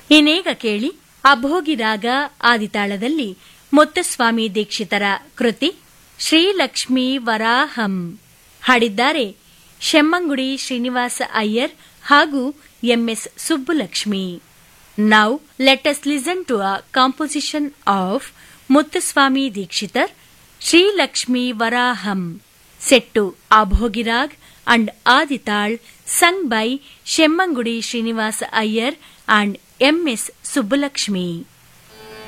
ಇನ್ನೀಗ ಕೇಳಿ ಅಭೋಗಿರಾಗ ಆದಿತಾಳದಲ್ಲಿ ಮುತ್ತಸ್ವಾಮಿ ದೀಕ್ಷಿತರ ಕೃತಿ ಶ್ರೀಲಕ್ಷ್ಮೀ ವರಾಹಂ ಹಾಡಿದ್ದಾರೆ ಶೆಮ್ಮಂಗುಡಿ ಶ್ರೀನಿವಾಸ ಅಯ್ಯರ್ ಹಾಗೂ MS Subbulakshmi now let us listen to a composition of Muthuswami Dikshitar Srilakshmi Varaham set to Abhogirag and Adital sung by Shemmangudi Srinivasa Iyer and M.S. Subbulakshmi.